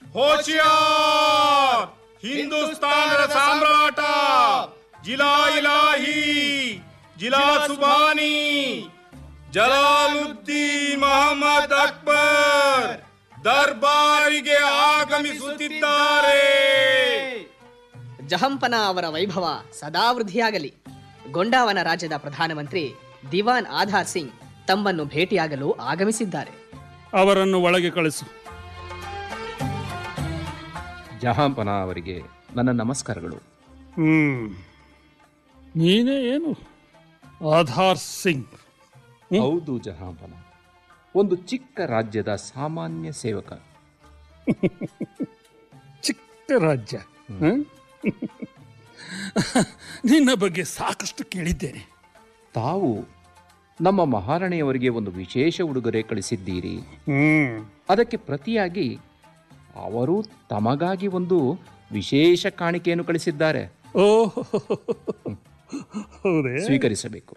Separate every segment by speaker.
Speaker 1: ಹೋಶಿಯಾರ್ ಹಿಂದೂಸ್ತಾನದ ಸಾಮ್ರಾಟ ಜಿಲಾ ಇಲಾಹಿ ಜಿಲಾ ಸುಬಾನಿ ಜಲಾಲುದ್ದೀನ್ ಮೊಹಮ್ಮದ್ ಅಕ್ಬರ್ ದರ್ಬಾರಿಗೆ ಆಗಮಿಸುತ್ತಿದ್ದಾರೆ
Speaker 2: ಜಹಂಪನ ಅವರ ವೈಭವ ಸದಾ ವೃದ್ಧಿಯಾಗಲಿ ಗೊಂಡಾವನ ರಾಜ್ಯದ ಪ್ರಧಾನಮಂತ್ರಿ ದಿವಾನ್ ಆಧಾರ್ ಸಿಂಗ್ ತಮ್ಮನ್ನು ಭೇಟಿಯಾಗಲು ಆಗಮಿಸಿದ್ದಾರೆ
Speaker 3: ಅವರನ್ನು ಒಳಗೆ ಕಳಿಸು
Speaker 4: ಜಹಾಂಪನ ಅವರಿಗೆ ನನ್ನ ನಮಸ್ಕಾರಗಳು
Speaker 3: ಹ್ಮ್ ನೀನೇ ಏನು ಆಧಾರ್ ಸಿಂಗ್ ಹ್ಮ್.
Speaker 4: ಹೌದು ಜಹಾಂಪನ ಒಂದು ಚಿಕ್ಕ ರಾಜ್ಯದ ಸಾಮಾನ್ಯ ಸೇವಕ
Speaker 3: ಚಿಕ್ಕ ರಾಜ್ಯ ಹ್ಮ್? ನಿನ್ನ ಬಗ್ಗೆ ಸಾಕಷ್ಟು ಕೇಳಿದ್ದೇನೆ
Speaker 4: ತಾವು ನಮ್ಮ ಮಹಾರಾಣಿಯವರಿಗೆ ಒಂದು ವಿಶೇಷ ಉಡುಗೊರೆ ಕಳಿಸಿದ್ದೀರಿ
Speaker 3: ಹ್ಮ್
Speaker 4: ಅದಕ್ಕೆ ಪ್ರತಿಯಾಗಿ ಅವರು ತಮಗಾಗಿ ಒಂದು ವಿಶೇಷ ಕಾಣಿಕೆಯನ್ನು ಕಳಿಸಿದ್ದಾರೆ
Speaker 3: ಓ ಹೌದೇ
Speaker 4: ಸ್ವೀಕರಿಸಬೇಕು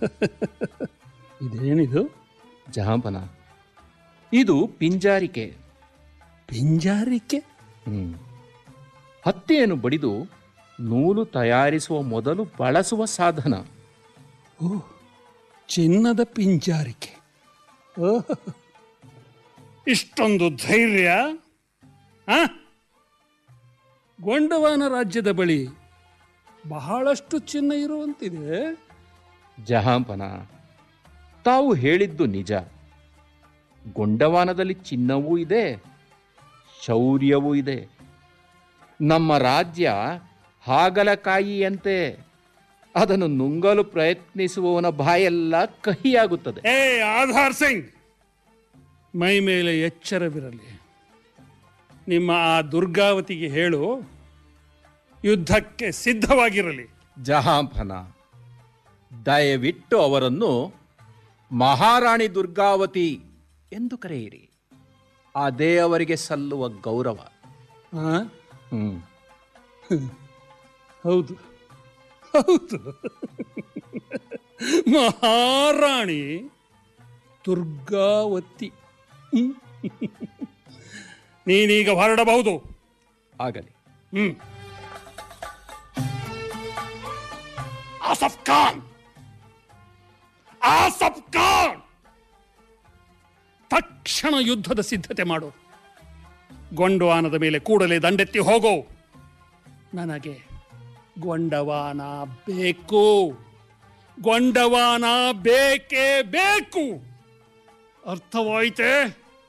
Speaker 3: ಇದೇನಿದು
Speaker 4: ಜಹಾಂಪನ ಇದು ಪಿಂಜಾರಿಕೆ
Speaker 3: ಪಿಂಜಾರಿಕೆ
Speaker 4: ಹ್ಮ್. ಹತ್ತಿಯನ್ನು ಬಡಿದು ನೂಲು ತಯಾರಿಸುವ ಮೊದಲು ಬಳಸುವ ಸಾಧನ
Speaker 3: ಓ ಚಿನ್ನದ ಪಿಂಜಾರಿಕೆ ಓಹ್. ಇಷ್ಟೊಂದು ಧೈರ್ಯ ಆ? ಗೊಂಡವಾನ ರಾಜ್ಯದ ಬಳಿ ಬಹಳಷ್ಟು ಚಿನ್ನ ಇರುವಂತಿದೆ
Speaker 4: ಜಹಾಂಪನ ತಾವು ಹೇಳಿದ್ದು ನಿಜ ಗೊಂಡವಾನದಲ್ಲಿ ಚಿನ್ನವೂ ಇದೆ ಶೌರ್ಯವೂ ಇದೆ ನಮ್ಮ ರಾಜ್ಯ ಹಾಗಲಕಾಯಿಯಂತೆ ಅದನ್ನು ನುಂಗಲು ಪ್ರಯತ್ನಿಸುವವನ ಬಾಯೆಲ್ಲ ಕಹಿಯಾಗುತ್ತದೆ
Speaker 3: ಏ ಆಧಾರ್ ಸಿಂಗ್ ಮೈ ಮೇಲೆ ಎಚ್ಚರವಿರಲಿ ನಿಮ್ಮ ಆ ದುರ್ಗಾವತಿಗೆ ಹೇಳು ಯುದ್ಧಕ್ಕೆ ಸಿದ್ಧವಾಗಿರಲಿ
Speaker 4: ಜಹಾಂಪನ ದಯವಿಟ್ಟು ಅವರನ್ನು ಮಹಾರಾಣಿ ದುರ್ಗಾವತಿ ಎಂದು ಕರೆಯಿರಿ ಅದೇ ಅವರಿಗೆ ಸಲ್ಲುವ ಗೌರವ
Speaker 3: ಆ?
Speaker 4: ಹ್ಮ್
Speaker 3: ಹೌದು ಹೌದು ಮಹಾರಾಣಿ ದುರ್ಗಾವತಿ ಹ್ಮ್. ನೀನೀಗ ಹೊರಡಬಹುದು
Speaker 4: ಆಗಲಿ
Speaker 3: ಹ್ಮ್ ಆಸಫ್ ಖಾನ್ ಆಸಫ್ ಖಾನ್ ತಕ್ಷಣ ಯುದ್ಧದ ಸಿದ್ಧತೆ ಮಾಡು ಗೊಂಡವಾನದ ಮೇಲೆ ಕೂಡಲೇ ದಂಡೆತ್ತಿ ಹೋಗೋ ನನಗೆ ಗೊಂಡವಾನ ಬೇಕು ಗೊಂಡವಾನ ಬೇಕೇ ಬೇಕು ಅರ್ಥವಾಯಿತೆ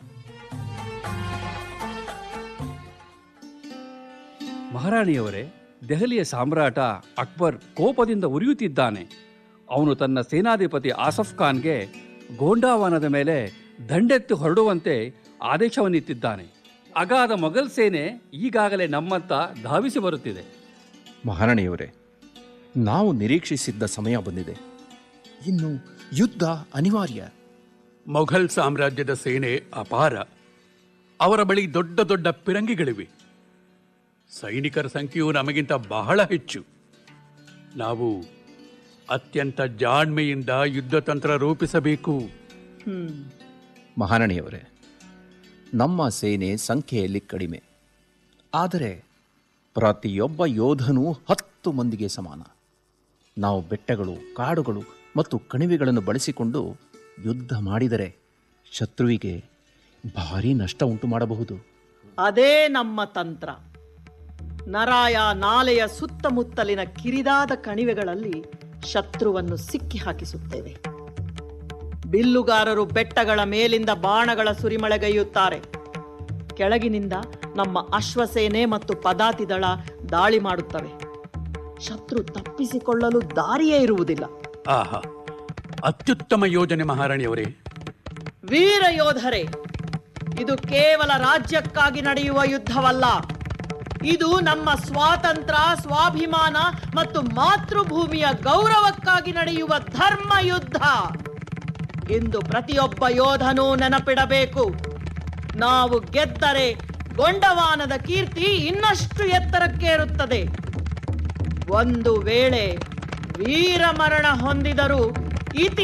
Speaker 5: ಮಹಾರಾಣಿಯವರೇ ದೆಹಲಿಯ ಸಾಮ್ರಾಟ ಅಕ್ಬರ್ ಕೋಪದಿಂದ ಉರಿಯುತ್ತಿದ್ದಾನೆ ಅವನು ತನ್ನ ಸೇನಾಧಿಪತಿ ಆಸಫ್ ಖಾನ್ಗೆ ಗೋಂಡಾವನದ ಮೇಲೆ ದಂಡೆತ್ತಿ ಹೊರಡುವಂತೆ ಆದೇಶವನ್ನಿತ್ತಿದ್ದಾನೆ ಅಗಾಧ ಮೊಘಲ್ ಸೇನೆ ಈಗಾಗಲೇ ನಮ್ಮತ್ತ ಧಾವಿಸಿ ಬರುತ್ತಿದೆ
Speaker 4: ಮಹಾರಾಣಿಯವರೇ ನಾವು ನಿರೀಕ್ಷಿಸಿದ್ದ ಸಮಯ ಬಂದಿದೆ ಇನ್ನು ಯುದ್ಧ ಅನಿವಾರ್ಯ
Speaker 6: ಮೊಘಲ್ ಸಾಮ್ರಾಜ್ಯದ ಸೇನೆ ಅಪಾರ ಅವರ ಬಳಿ ದೊಡ್ಡ ದೊಡ್ಡ ಪಿರಂಗಿಗಳಿವೆ ಸೈನಿಕರ ಸಂಖ್ಯೆಯು ನಮಗಿಂತ ಬಹಳ ಹೆಚ್ಚು ನಾವು ಅತ್ಯಂತ ಜಾಣ್ಮೆಯಿಂದ ಯುದ್ಧ ತಂತ್ರ ರೂಪಿಸಬೇಕು
Speaker 4: ಮಹಾರಾಣಿಯವರೇ ನಮ್ಮ ಸೇನೆ ಸಂಖ್ಯೆಯಲ್ಲಿ ಕಡಿಮೆ ಆದರೆ ಪ್ರತಿಯೊಬ್ಬ ಯೋಧನೂ ಹತ್ತು ಮಂದಿಗೆ ಸಮಾನ ನಾವು ಬೆಟ್ಟಗಳು ಕಾಡುಗಳು ಮತ್ತು ಕಣಿವೆಗಳನ್ನು ಬಳಸಿಕೊಂಡು ಯುದ್ಧ ಮಾಡಿದರೆ ಶತ್ರುವಿಗೆ ಭಾರೀ ನಷ್ಟ ಉಂಟು ಮಾಡಬಹುದು
Speaker 7: ಅದೇ ನಮ್ಮ ತಂತ್ರ ನರಾಯ ನಾಲೆಯ ಸುತ್ತಮುತ್ತಲಿನ ಕಿರಿದಾದ ಕಣಿವೆಗಳಲ್ಲಿ ಶತ್ರುವನ್ನು ಸಿಕ್ಕಿ ಹಾಕಿಸುತ್ತೇವೆ ಬಿಲ್ಲುಗಾರರು ಬೆಟ್ಟಗಳ ಮೇಲಿಂದ ಬಾಣಗಳ ಸುರಿಮಳೆಗೈಯುತ್ತಾರೆ ಕೆಳಗಿನಿಂದ ನಮ್ಮ ಅಶ್ವಸೇನೆ ಮತ್ತು ಪದಾತಿ ದಳ ದಾಳಿ ಮಾಡುತ್ತವೆ ಶತ್ರು ತಪ್ಪಿಸಿಕೊಳ್ಳಲು ದಾರಿಯೇ ಇರುವುದಿಲ್ಲ
Speaker 6: ಆಹಾ ಅತ್ಯುತ್ತಮ ಯೋಜನೆ ಮಹಾರಾಣಿಯವರೇ
Speaker 7: ವೀರ ಯೋಧರೇ ಇದು ಕೇವಲ ರಾಜ್ಯಕ್ಕಾಗಿ ನಡೆಯುವ ಯುದ್ಧವಲ್ಲ ಇದು ನಮ್ಮ ಸ್ವಾತಂತ್ರ್ಯ ಸ್ವಾಭಿಮಾನ ಮತ್ತು ಮಾತೃಭೂಮಿಯ ಗೌರವಕ್ಕಾಗಿ ನಡೆಯುವ ಧರ್ಮ ಯುದ್ಧ ಎಂದು ಪ್ರತಿಯೊಬ್ಬ ಯೋಧನೂ ನೆನಪಿಡಬೇಕು ನಾವು ಗೆದ್ದರೆ ಗೊಂಡವಾನದ ಕೀರ್ತಿ ಇನ್ನಷ್ಟು ಎತ್ತರಕ್ಕೇರುತ್ತದೆ ಒಂದು ವೇಳೆ ವೀರ ಮರಣ ಹೊಂದಿದರೂ ಇತಿ